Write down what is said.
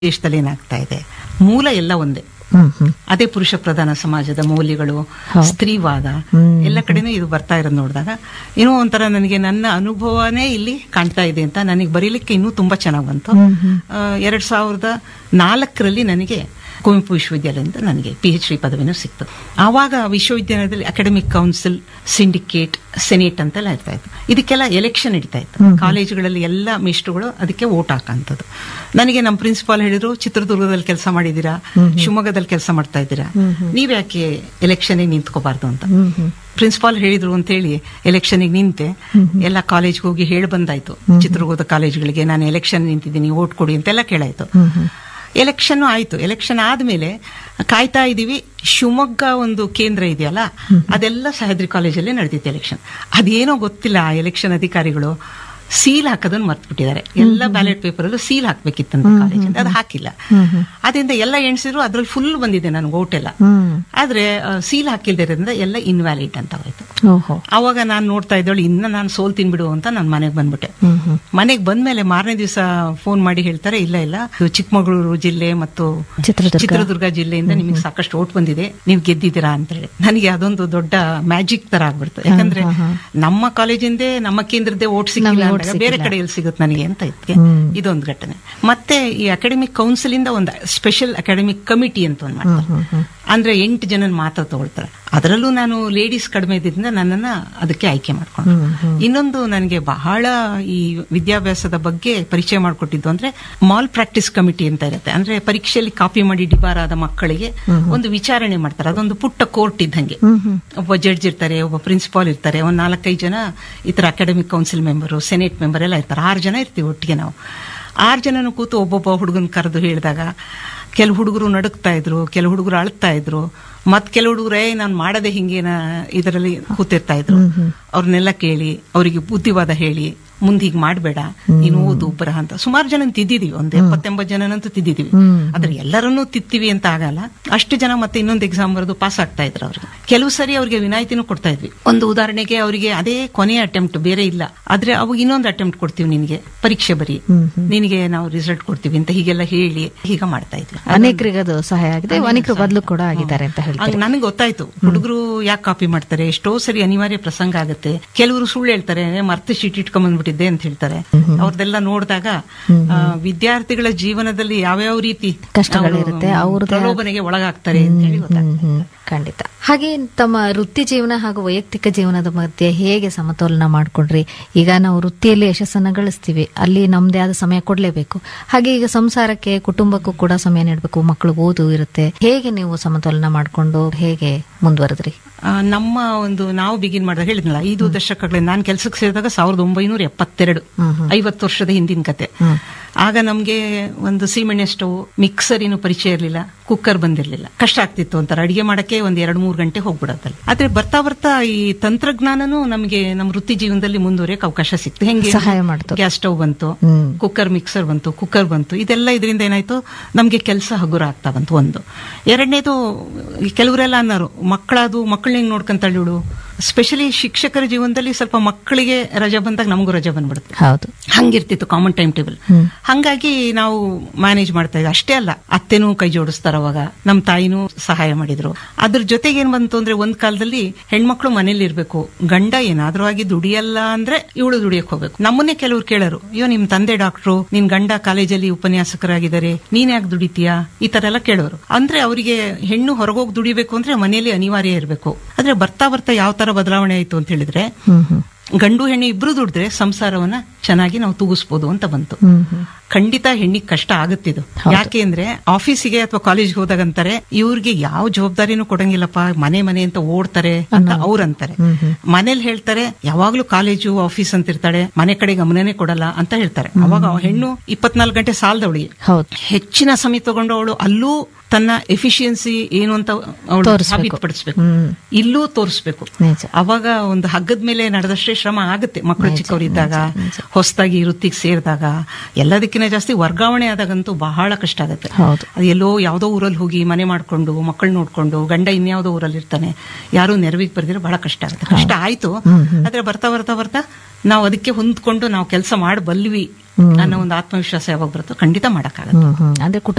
ದೇಶದಲ್ಲಿ ಏನಾಗ್ತಾ ಇದೆ ಮೂಲ ಎಲ್ಲ ಒಂದೇ ಹ್ಮ್ ಹ್ಮ್ ಅದೇ ಪುರುಷ ಪ್ರಧಾನ ಸಮಾಜದ ಮೌಲ್ಯಗಳು ಹೌದು. ಸ್ತ್ರೀವಾದ ಹ್ಮ್. ಎಲ್ಲ ಕಡೆನೂ ಇದು ಬರ್ತಾ ಇರೋದು ನೋಡಿದಾಗ ಏನೋ ಒಂಥರ ನನಗೆ ನನ್ನ ಅನುಭವನೇ ಇಲ್ಲಿ ಕಾಣ್ತಾ ಇದೆ ಅಂತ ನನಗೆ ಬರೀಲಿಕ್ಕೆ ಇನ್ನೂ ತುಂಬಾ ಚೆನ್ನಾಗಿ ಬಂತು ಹ್ಮ್ ಹ್ಮ್. ಆ, ಎರಡ್ ಸಾವಿರದ ನಾಲ್ಕರಲ್ಲಿ ನನಗೆ ಕುವೆಂಪು ವಿಶ್ವವಿದ್ಯಾಲಯದಿಂದ ನನಗೆ ಪಿ ಎಚ್ ಡಿ ಪದವಿನೂ ಸಿಕ್ತು ಆವಾಗ ವಿಶ್ವವಿದ್ಯಾಲಯದಲ್ಲಿ ಅಕಾಡೆಮಿಕ್ ಕೌನ್ಸಿಲ್ ಸಿಂಡಿಕೇಟ್ ಸೆನೇಟ್ ಅಂತೆಲ್ಲ ಇರ್ತಾ ಇತ್ತು ಇದಕ್ಕೆಲ್ಲ ಎಲೆಕ್ಷನ್ ನಡೀತಾ ಇತ್ತು ಕಾಲೇಜುಗಳಲ್ಲಿ ಎಲ್ಲ ಮಿಸ್ಟ್ರುಗಳು ಅದಕ್ಕೆ ವೋಟ್ ಹಾಕಂಥದ್ದು ನನಗೆ ನಮ್ಮ ಪ್ರಿನ್ಸಿಪಾಲ್ ಹೇಳಿದ್ರು ಚಿತ್ರದುರ್ಗದಲ್ಲಿ ಕೆಲಸ ಮಾಡಿದ್ದೀರಾ ಶಿವಮೊಗ್ಗದಲ್ಲಿ ಕೆಲಸ ಮಾಡ್ತಾ ಇದ್ದೀರಾ ನೀವ್ಯಾಕೆ ಎಲೆಕ್ಷನ್ಗೆ ನಿಂತ್ಕೋಬಾರ್ದು ಅಂತ ಹ್ಮ್ ಹ್ಮ್ ಪ್ರಿನ್ಸಿಪಾಲ್ ಹೇಳಿದ್ರು ಅಂತ ಹೇಳಿ ಎಲೆಕ್ಷನ್ಗೆ ನಿಂತೆ ಎಲ್ಲ ಕಾಲೇಜ್ಗೆ ಹೋಗಿ ಹೇಳಿ ಬಂದಾಯ್ತು ಚಿತ್ರದುರ್ಗದ ಕಾಲೇಜ್ಗಳಿಗೆ ನಾನು ಎಲೆಕ್ಷನ್ ನಿಂತಿದ್ದೀನಿ ವೋಟ್ ಕೊಡಿ ಅಂತೆಲ್ಲ ಕೇಳಾಯ್ತು ಎಲೆಕ್ಷನ್ ಆಯ್ತು ಎಲೆಕ್ಷನ್ ಆದ್ಮೇಲೆ ಕಾಯ್ತಾ ಇದೀವಿ ಶಿವಮೊಗ್ಗ ಒಂದು ಕೇಂದ್ರ ಇದೆಯಲ್ಲ ಅದೆಲ್ಲ ಸಹ್ಯಾದ್ರಿ ಕಾಲೇಜಲ್ಲಿ ನಡೆದಿತ್ತು ಎಲೆಕ್ಷನ್ ಅದೇನೋ ಗೊತ್ತಿಲ್ಲ ಆ ಎಲೆಕ್ಷನ್ ಅಧಿಕಾರಿಗಳು ಸೀಲ್ ಹಾಕೋದನ್ನ ಮರ್ತ್ಬಿಟ್ಟಿದ್ದಾರೆ ಎಲ್ಲ ಬ್ಯಾಲೆಟ್ ಪೇಪರ್ ಅಲ್ಲೂ ಸೀಲ್ ಹಾಕ್ಬೇಕಿತ್ತಂತ ಕಾಲೇಜ್ ಅದು ಹಾಕಿಲ್ಲ ಅದರಿಂದ ಎಲ್ಲ ಎಣಿಸಿದ್ರು ಅದ್ರಲ್ಲಿ ಫುಲ್ ಬಂದಿದೆ ನನ್ಗೆ ಓಟ್ ಎಲ್ಲ ಹ್ಮ್ ಆದ್ರೆ ಸೀಲ್ ಹಾಕಿಲ್ದಿರೋದ್ರಿಂದ ಎಲ್ಲ ಇನ್ವ್ಯಾಲಿಡ್ ಅಂತ ಹೋಯ್ತು ಓಹೋ ಅವಾಗ ನಾನು ನೋಡ್ತಾ ಇದ್ದವಳು ಇನ್ನ ನಾನು ಸೋಲ್ ತಿನ್ಬಿಡು ಅಂತ ನಾನು ಮನೆಗೆ ಬಂದ್ಬಿಟ್ಟೆ ಹ್ಮ್ ಹ್ಮ್ ಮನೆಗೆ ಬಂದ್ಮೇಲೆ ಮಾರನೇ ದಿವಸ ಫೋನ್ ಮಾಡಿ ಹೇಳ್ತಾರೆ ಇಲ್ಲ ಇಲ್ಲ ಇದು ಚಿಕ್ಕಮಗಳೂರು ಜಿಲ್ಲೆ ಮತ್ತು ಚಿತ್ರದುರ್ಗ. ಚಿತ್ರದುರ್ಗ ಜಿಲ್ಲೆಯಿಂದ ನಿಮಗೆ ಸಾಕಷ್ಟು ಓಟ್ ಬಂದಿದೆ ನೀವು ಗೆದ್ದಿದ್ದೀರಾ ಅಂತ ಹೇಳಿ ನನಗೆ ಅದೊಂದು ದೊಡ್ಡ ಮ್ಯಾಜಿಕ್ ತರ ಆಗ್ಬಿಡ್ತು ಯಾಕಂದ್ರೆ ನಮ್ಮ ಕಾಲೇಜಿಂದೇ ನಮ್ಮ ಕೇಂದ್ರದ್ದೇ ಓಟ್ ಸಿಕ್ಕಿಲ್ಲ vote ಅಂದಾಗ ಬೇರೆ ಕಡೆ ಎಲ್ಲಿ ಸಿಗುತ್ತೆ ನನಗೆ ಅಂತ ಇದ್ಕೆ ಹ್ಮ್. ಇದೊಂದು ಘಟನೆ ಮತ್ತೆ ಈ ಅಕಾಡೆಮಿಕ್ ಕೌನ್ಸಿಲ್ ಇಂದ ಒಂದು ಸ್ಪೆಷಲ್ ಅಕಾಡೆಮಿಕ್ ಕಮಿಟಿ ಅಂತ ಒಂದು ಮಾಡ್ತಾರೆ ಹ್ಮ್ ಹ್ಮ್ ಅಂದ್ರೆ ಎಂಟು ಜನ ಮಾತ್ರ ತಗೊಳ್ತಾರೆ ಅದರಲ್ಲೂ ನಾನು ಲೇಡೀಸ್ ಕಡಿಮೆ ಇದ್ದಿದ್ದರಿಂದ ನನ್ನನ್ನ ಅದಕ್ಕೆ ಆಯ್ಕೆ ಮಾಡ್ಕೊಂಡು ಹ್ಮ್, ಹ್ಮ್. ಇನ್ನೊಂದು ನನಗೆ ಬಹಳ ಈ ವಿದ್ಯಾಭ್ಯಾಸದ ಬಗ್ಗೆ ಪರಿಚಯ ಮಾಡಿಕೊಟ್ಟಿದ್ದು ಅಂದ್ರೆ ಮಾಲ್ ಪ್ರಾಕ್ಟೀಸ್ ಕಮಿಟಿ ಅಂತ ಇರುತ್ತೆ ಅಂದ್ರೆ ಪರೀಕ್ಷೆಯಲ್ಲಿ ಕಾಪಿ ಮಾಡಿ ಡಿಬಾರಾದ ಮಕ್ಕಳಿಗೆ ಒಂದು ವಿಚಾರಣೆ ಮಾಡ್ತಾರೆ ಅದೊಂದು ಪುಟ್ಟ ಕೋರ್ಟ್ ಇದ್ದಂಗೆ ಹ್ಮ್ ಹ್ಮ್ ಒಬ್ಬ ಜಡ್ಜ್ ಇರ್ತಾರೆ ಒಬ್ಬ ಪ್ರಿನ್ಸಿಪಾಲ್ ಇರ್ತಾರೆ ಒಂದ್ ನಾಲ್ಕೈದು ಜನ ಈ ತರ academic council member senate member ಎಲ್ಲ ಇರ್ತಾರೆ ಆರು ಜನ ಇರ್ತೀವಿ ಒಟ್ಟಿಗೆ ನಾವು ಆರು ಜನನು ಕೂತು ಒಬ್ಬೊಬ್ಬ ಹುಡುಗನ್ ಕರೆದು ಹೇಳಿದಾಗ ಕೆಲವು ಹುಡುಗರು ನಡುಕ್ತಾ ಇದ್ರು ಕೆಲವು ಹುಡುಗರು ಅಳ್ತಾ ಇದ್ರು ಮತ್ ಕೆಲವು ಹುಡುಗರು ಏ ನಾನು ಮಾಡದೆ ಹಿಂಗೇನ ಇದರಲ್ಲಿ ಕೂತಿರ್ತಾ ಇದ್ರು ಅವ್ರನ್ನೆಲ್ಲ ಕೇಳಿ ಅವರಿಗೆ ಬುದ್ಧಿವಾದ ಹೇಳಿ ಮುಂದೆ ಹೀಗೆ ಮಾಡಬೇಡ ನೀನು ಓದು ಬರಹ ಅಂತ ಸುಮಾರು ಜನ ತಿದ್ದಿದೀವಿ ಒಂದ್ ಎಪ್ಪತ್ತೆಂಬತ್ತು ಜನನಂತೂ ತಿದ್ದಿದೀವಿ ಹ್ಮ್. ಆದ್ರೆ ಎಲ್ಲರನ್ನೂ ತಿತ್ತೀವಿ ಅಂತ ಆಗಲ್ಲ ಅಷ್ಟು ಜನ ಮತ್ತೆ ಇನ್ನೊಂದು ಎಕ್ಸಾಮ್ ಬರೆದು ಪಾಸ್ ಆಗ್ತಾ ಇದ್ರು ಅವ್ರಿಗೆ ಕೆಲವು ಸರಿ ಅವ್ರಿಗೆ ವಿನಾಯಿತಿನೂ ಕೊಡ್ತಾ ಇದ್ವಿ ಒಂದು ಉದಾಹರಣೆಗೆ ಅವರಿಗೆ ಅದೇ ಕೊನೆಯ ಅಟೆಂಪ್ಟ್ ಬೇರೆ ಇಲ್ಲ ಆದ್ರೆ ಅವಾಗ ಇನ್ನೊಂದು ಅಟೆಂಪ್ಟ್ ಕೊಡ್ತೀವಿ ನಿನಗೆ ಪರೀಕ್ಷೆ ಬರಿ ಹ್ಮ್, ಹ್ಮ್. ನಿನಗೆ ನಾವು ರಿಸಲ್ಟ್ ಕೊಡ್ತೀವಿ ಅಂತ ಹೀಗೆಲ್ಲ ಹೇಳಿ ಹೀಗ ಮಾಡ್ತಾ ಇದ್ವಿ ಅನೇಕರಿಗೆ ಅದು ಸಹಾಯ ಆಗಿದೆ ಅನೇಕರು ಬದಲು ಕೂಡ ಆಗಿದ್ದಾರೆ ಅಂತ ಹೇಳ್ತಾರೆ ನನಗೆ ಗೊತ್ತಾಯ್ತು ಹುಡುಗರು ಯಾಕೆ ಕಾಪಿ ಮಾಡ್ತಾರೆ ಎಷ್ಟೋ ಸರಿ ಅನಿವಾರ್ಯ ಪ್ರಸಂಗ ಆಗುತ್ತೆ ಕೆಲವರು ಸುಳ್ಳು ಹೇಳ್ತಾರೆ ಮರ್ತು ಶೀಟ್ ಇಟ್ಕೊಂಡ್ ಬಂದ್ಬಿಟ್ಟಿದ್ದೆ ಅಂತ ಹೇಳ್ತಾರೆ ಅವ್ರದ್ದೆಲ್ಲ ನೋಡಿದಾಗ ಆ, ವಿದ್ಯಾರ್ಥಿಗಳ ಜೀವನದಲ್ಲಿ ಯಾವ್ಯಾವ ರೀತಿ ಕಷ್ಟಗಳಿರುತ್ತೆ, ಅವ್ರು ಅವ್ರದ್ದೇ ಆದ- ಪ್ರಲೋಭನೆಗೆ ಒಳಗಾಗ್ತಾರೆ ಅಂತ ಹೇಳಿ ಹ್ಮ್, ಗೊತ್ತಾಗ್ತದೆ ಹ್ಮ್, ಖಂಡಿತ ಹಾಗೆ ತಮ್ಮ ವೃತ್ತಿ ಜೀವನ ಹಾಗೂ ವೈಯಕ್ತಿಕ ಜೀವನದ ಮಧ್ಯೆ ಹೇಗೆ ಸಮತೋಲನ ಮಾಡ್ಕೊಂಡ್ರಿ ಈಗ ನಾವು ವೃತ್ತಿಯಲ್ಲಿ ಯಶಸ್ಸನ್ನ ಗಳಿಸ್ತೀವಿ ಅಲ್ಲಿ ನಮ್ದೇ ಆದ ಸಮಯ ಕೊಡ್ಲೇಬೇಕು ಹಾಗೆ ಈಗ ಸಂಸಾರಕ್ಕೆ ಕುಟುಂಬಕ್ಕೂ ಕೂಡ ಸಮಯ ನೀಡಬೇಕು ಮಕ್ಕಳು ಓದು ಇರುತ್ತೆ ಹೇಗೆ ನೀವು ಸಮತೋಲನ ಮಾಡ್ಕೊಂಡು ಹೇಗೆ ಮುಂದುವರೆದ್ರಿ ಆ, ನಮ್ಮ ಒಂದು ನಾವು ಬಿಗಿನ್ ಮಾಡಿದಾಗ ಹೇಳಿದ್ನಲ್ಲ ಐದು ದಶಕಗಳಿಂದ ನಾನು ಕೆಲಸಕ್ಕೆ ಸೇರಿದಾಗ ಸಾವಿರದ ಒಂಬೈನೂರ ಎಪ್ಪತ್ತೆರಡು ಹ್ಮ್, ಹ್ಮ್. ಐವತ್ತು ವರ್ಷದ ಹಿಂದಿನ ಕತೆ ಹ್ಮ್. ಆಗ ನಮ್ಗೆ ಒಂದು ಸೀಮೆಣ್ಣೆ ಸ್ಟವ್ ಮಿಕ್ಸರ್ ಏನು ಪರಿಚಯ ಇರಲಿಲ್ಲ ಕುಕ್ಕರ್ ಬಂದಿರಲಿಲ್ಲ ಕಷ್ಟ ಆಗ್ತಿತ್ತು ಅಂತಾರೆ ಅಡಿಗೆ ಮಾಡಕ್ಕೆ ಒಂದ್ ಎರಡ್ ಮೂರು ಗಂಟೆ ಹೋಗ್ಬಿಡತ್ತಲ್ಲ ಆದ್ರೆ ಬರ್ತಾ ಬರ್ತಾ ಈ ತಂತ್ರಜ್ಞಾನನೂ ನಮಗೆ ನಮ್ಮ ವೃತ್ತಿ ಜೀವನದಲ್ಲಿ ಮುಂದುವರಿಯಕ್ಕೆ ಅವಕಾಶ ಸಿಕ್ತು ಹೆಂಗೆ ಸಹಾಯ ಮಾಡ್ತು. ಗ್ಯಾಸ್ ಸ್ಟವ್ ಬಂತು ಹ್ಮ್. ಕುಕ್ಕರ್ ಮಿಕ್ಸರ್ ಬಂತು ಕುಕ್ಕರ್ ಬಂತು ಇದೆಲ್ಲ ಇದರಿಂದ ಏನಾಯ್ತು ನಮ್ಗೆ ಕೆಲಸ ಹಗುರ ಆಗ್ತಾ ಬಂತು ಒಂದು ಎರಡನೇದು ಕೆಲವರೆಲ್ಲ ಅನ್ನೋರು ಮಕ್ಕಳದು ಮಕ್ಕಳನ್ನ ಹೆಂಗ್ ನೋಡ್ಕೊಂತಾಳೆ ಇವಳು ಸ್ಪೆಷಲಿ ಶಿಕ್ಷಕರ ಜೀವನದಲ್ಲಿ ಸ್ವಲ್ಪ ಮಕ್ಕಳಿಗೆ ರಜೆ ಬಂದಾಗ ನಮಗೂ ರಜೆ ಬಂದ್ಬಿಡುತ್ತೆ ಹೌದು ಹಂಗಿರ್ತಿತ್ತು ಕಾಮನ್ ಟೈಮ್ ಟೇಬಲ್ ಹ್ಮ್. ಹಂಗಾಗಿ ನಾವು ಮ್ಯಾನೇಜ್ ಮಾಡ್ತಾ ಇದ್ವಿ ಅಷ್ಟೇ ಅಲ್ಲ ಅತ್ತೆನೂ ಕೈ ಜೋಡಿಸ್ತಾರ ಅವಾಗ ನಮ್ ತಾಯಿನೂ ಸಹಾಯ ಮಾಡಿದ್ರು ಅದ್ರ ಜೊತೆಗೆ ಏನ್ ಬಂತು ಅಂದ್ರೆ ಒಂದ್ ಕಾಲದಲ್ಲಿ ಹೆಣ್ಮಕ್ಳು ಮನೇಲಿ ಇರ್ಬೇಕು ಗಂಡ ಏನಾದ್ರೂ ಆಗಿ ದುಡಿಯಲ್ಲ ಅಂದ್ರೆ ಇವಳು ದುಡಿಯಕ್ ಹೋಗ್ಬೇಕು ನಮ್ಮನ್ನೇ ಕೆಲವ್ರು ಕೇಳರು ಅಯ್ಯೋ ನಿಮ್ ತಂದೆ ಡಾಕ್ಟ್ರು ನಿನ್ ಗಂಡ ಕಾಲೇಜಲ್ಲಿ ಉಪನ್ಯಾಸಕರಾಗಿದ್ದಾರೆ ನೀನ್ ಯಾಕೆ ದುಡಿತೀಯಾ ಈ ತರ ಎಲ್ಲ ಕೇಳೋರು ಅಂದ್ರೆ ಅವರಿಗೆ ಹೆಣ್ಣು ಹೊರಗೋಗಿ ದುಡಿಬೇಕು ಅಂದ್ರೆ ಮನೆಯಲ್ಲಿ ಅನಿವಾರ್ಯ ಇರಬೇಕು ಆದ್ರೆ ಬರ್ತಾ ಬರ್ತಾ ಯಾವ ತರ ಬದಲಾವಣೆ ಆಯ್ತು ಅಂತ ಹೇಳಿದ್ರೆ ಹ್ಮ್ ಹ್ಮ್ ಗಂಡು ಹೆಣ್ಣು ಇಬ್ರು ದುಡಿದ್ರೆ ಸಂಸಾರವನ್ನ ಚೆನ್ನಾಗಿ ನಾವು ತೂಗಿಸ್ಬೋದು ಅಂತ ಬಂತು ಹ್ಮ್ ಹ್ಮ್ ಖಂಡಿತ ಹೆಣ್ಣಿಗೆ ಕಷ್ಟ ಆಗುತ್ತಿದು ಯಾಕೆ ಅಂದ್ರೆ ಆಫೀಸಿಗೆ ಅಥವಾ ಕಾಲೇಜ್ಗೆ ಹೋದಾಗ ಅಂತಾರೆ ಇವ್ರಿಗೆ ಯಾವ ಜವಾಬ್ದಾರಿನೂ ಕೊಡಂಗಿಲ್ಲಪ್ಪ ಮನೆ ಮನೆ ಅಂತ ಓಡ್ತಾರೆ ಅಂತ ಅವ್ರಂತಾರೆ ಹ್ಮ್ ಹ್ಮ್. ಮನೇಲಿ ಹೇಳ್ತಾರೆ ಯಾವಾಗ್ಲೂ ಕಾಲೇಜು ಆಫೀಸ್ ಅಂತ ಇರ್ತಾಳೆ ಮನೆ ಕಡೆ ಗಮನನೇ ಕೊಡಲ್ಲ ಅಂತ ಹೇಳ್ತಾರೆ ಅವಾಗ ಆ ಹೆಣ್ಣು ಇಪ್ಪತ್ನಾಲ್ಕು ಗಂಟೆ ಸಾಲದವಳಿಗೆ ಹೌದು ಹೆಚ್ಚಿನ ಸಮಯ ತಗೊಂಡು ಅವಳು ಅಲ್ಲೂ ತನ್ನ ಎಫಿಷಿಯನ್ಸಿ ಏನು ಅಂತ ಅವಳು ತೋರಿಸ್ಬೇಕು. ಸಾಬೀತುಪಡಿಸ್ಬೇಕು ಹ್ಮ್. ಇಲ್ಲೂ ತೋರಿಸ್ಬೇಕು ನಿಜ ಅವಾಗ ಒಂದು ಹಗ್ಗದ ಮೇಲೆ ನಡೆದಷ್ಟೇ ಶ್ರಮ ಆಗುತ್ತೆ ಮಕ್ಕಳು ನಿಜ, ಚಿಕ್ಕವರಿದ್ದಾಗ ನಿಜ, ನಿಜ. ಹೊಸದಾಗಿ ವೃತ್ತಿಗೆ ಸೇರಿದಾಗ ಎಲ್ಲದಕ್ಕಿಂತ ಜಾಸ್ತಿ ವರ್ಗಾವಣೆ ಆದಾಗಂತೂ ಬಹಳ ಕಷ್ಟ ಆಗುತ್ತೆ ಹೌದು ಅದು ಎಲ್ಲೋ ಯಾವ್ದೋ ಊರಲ್ಲಿ ಹೋಗಿ ಮನೆ ಮಾಡ್ಕೊಂಡು ಮಕ್ಕಳು ನೋಡ್ಕೊಂಡು ಗಂಡ ಇನ್ಯಾವುದೋ ಊರಲ್ಲಿ ಇರ್ತಾನೆ ಯಾರು ನೆರವಿಗೆ ಬರ್ದಿರೋ ಬಹಳ ಕಷ್ಟ ಆಗುತ್ತೆ ಕಷ್ಟ ಆಯ್ತು ಹ್ಮ್, ಹ್ಮ್. ಆದ್ರೆ ಬರ್ತಾ ಬರ್ತಾ ಬರ್ತಾ ನಾವು ಅದಕ್ಕೆ ಹೊಂದ್ಕೊಂಡು ನಾವು ಕೆಲಸ ಮಾಡಬಲ್ವಿ ಅನ್ನೋ ಒಂದು ಆತ್ಮವಿಶ್ವಾಸ ಯಾವಾಗ ಬರುತ್ತೋ ಖಂಡಿತ ಮಾಡಕ್ಕಾಗತ್ತೆ ಹ್ಮ್ ಹ್ಮ್ ಅಂದ್ರೆ